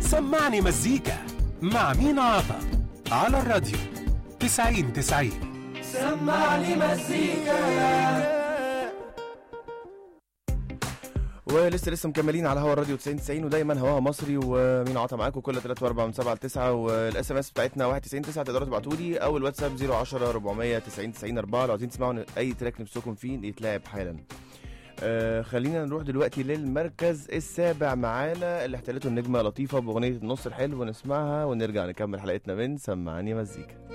سمعني مزيكا مع مينا عطا على الراديو 90 90 سمعني مزيكا ولسه لسه مكملين على هوا الراديو 90 90 ودايما هواها مصري ومين عطا معاكم كل 3 و4 من 7 ل 9 والاس ام اس بتاعتنا 91 9 تقدروا تبعتوا لي او الواتساب 010 490 90 4 لو عايزين تسمعوا اي تراك نفسكم فيه يتلعب حالا. آه خلينا نروح دلوقتي للمركز السابع معانا اللي احتلته النجمه لطيفه باغنيه النص الحلو ونسمعها ونرجع نكمل حلقتنا من سمعني مزيكا.